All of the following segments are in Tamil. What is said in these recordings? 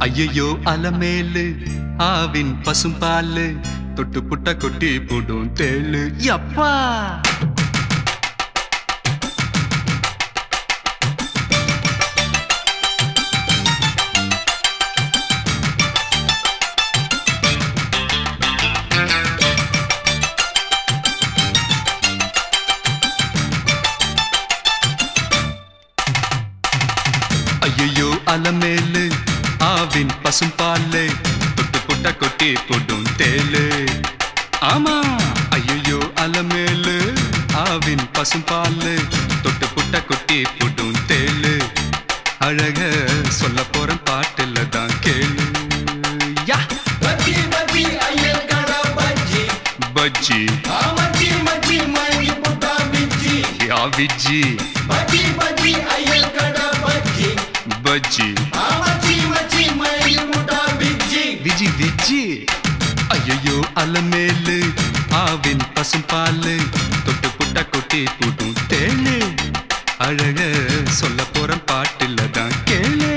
ஐயையோ அலமேலு ஆவின் பசும்பாலு தொட்டு புட்ட கொட்டி போடும் தேளு யப்பா ஐயையோ அலமேலு ஆவின் பசும்பாலு தொட்டு புட்ட கொட்டி போடும் தேளு ஆமா ஐயையோ அலமேலு ஆவின் பசும்பாலு தொட்டு புட்ட கொட்டி போடும் தேளு அழக சொல்ல போற பாட்டுல தான் கேளு யா பஜ்ஜி பஜ்ஜி ஐயர் கடா பஜ்ஜி பஜ்ஜி ஆ மச்சி மச்சி மயங்கி புட்டா பிச்சி யா விஜி பஜ்ஜி பஜ்ஜி ஐயர் கடா பஜ்ஜி பஜ்ஜி ஆ மச்சி மச்சி மயங்கி புட்டா பிச்சி விஜி விஜி ஐயோ அலமேலு ஆவின் பசும்பாலு தொட்டு புட்ட கொட்டி போடும் தேளு அழக சொல்ல போற பாட்டுல தான் கேளு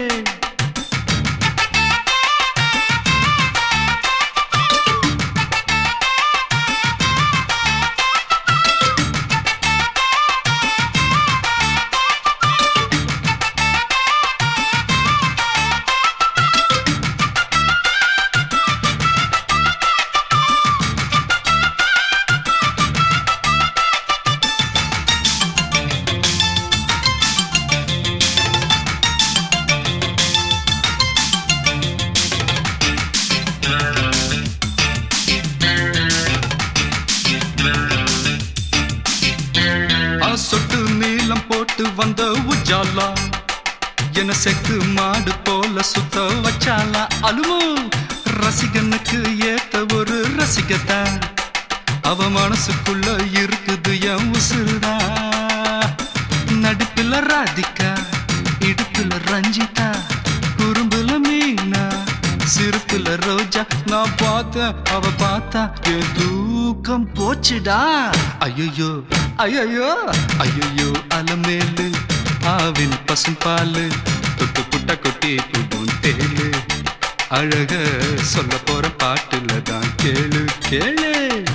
ஆ சொட்டு நீளம் போட்டு வந்த உஜாலா என செக்கு மாடு போல சுத்த வச்சாலா அலுமோ ரசிகனுக்கு ஏத்த ஒரு ரசிகத்தா அவ மனசுக்குள்ள இருக்குது என் உசுருடா நடுப்புல ராதிகா இடுப்புல ரஞ்சிதா குறும்புல மீனா சிறுப்புல ரோஜா நான் பார்த்தேன் அவ பார்த்தா என் தூக்கம் போச்சுடா ஐயோ ஐயோ ஐயோ அலமேலு ஆவின் பசும்பாலு தொட்டு புட்ட கொட்டி புடும் தேளு அழக சொல்ல போற பாட்டுல தான் கேளு கேளு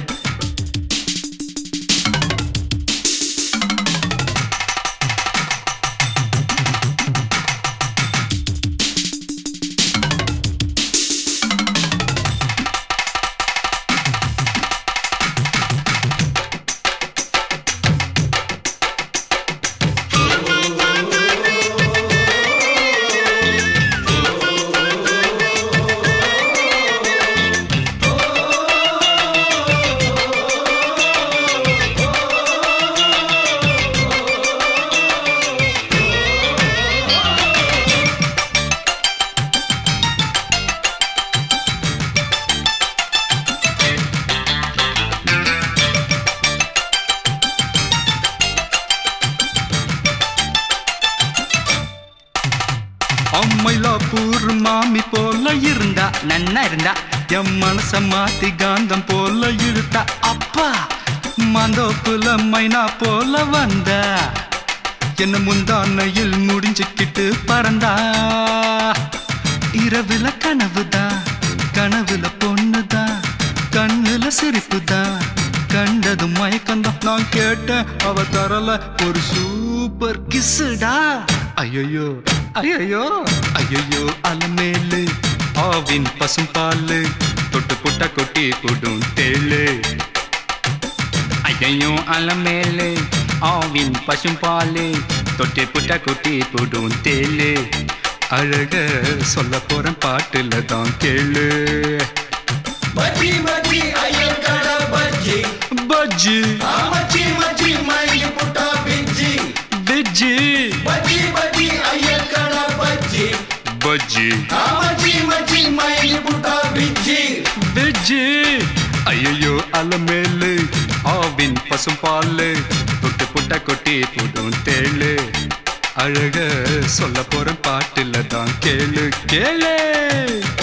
அம்மைலாப்பூர் மாமி போல இருந்தா நன்னா இருந்தா என் மனச மாத்தி காந்தம் போல இழுத்தா அப்பா மாந்தோப்புல மைனா போல வந்தா என்ன முந்தானையில் முடிஞ்சுக்கிட்டு பறந்தா இரவுல கனவுதான் கனவுல பொண்ணுதான் கண்ணுல சிரிப்புதான் கண்டதும் மயக்கந்தான் நான் கேட்டேன் அவ தரல ஒரு சூப்பர் கிஸ்ஸுடா ஐயோ ஐயோ ஐயோ அலமேலு ஆவின் பசும்பாலு தொட்டு புட்ட கொட்டி போடும் தேளு ஐயோ அலமேலு ஆவின் பசும்பாலு தொட்டி புட்ட கொட்டி போடும் தேளு அழக சொல்ல போற பாட்டுல தான் கேளு பஜ்ஜி பஜ்ஜி ஐயர் கடா பஜ்ஜி பஜ்ஜி ஆ மச்சி மச்சி மயங்கி புட்டா பிச்சி வெஜ்ஜி பஜ்ஜி பஜ்ஜி ஐயர் கடா பஜ்ஜி பஜ்ஜி ஆ மச்சி மச்சி மயங்கி புட்டா பிச்சி வெஜ்ஜி ஐயோ அலமேலு ஆவின் பசும்பாலு தொட்டு புட்ட கொட்டி போடும் தேளு அழக சொல்ல போற பாட்டுல தான் கேளு கேளு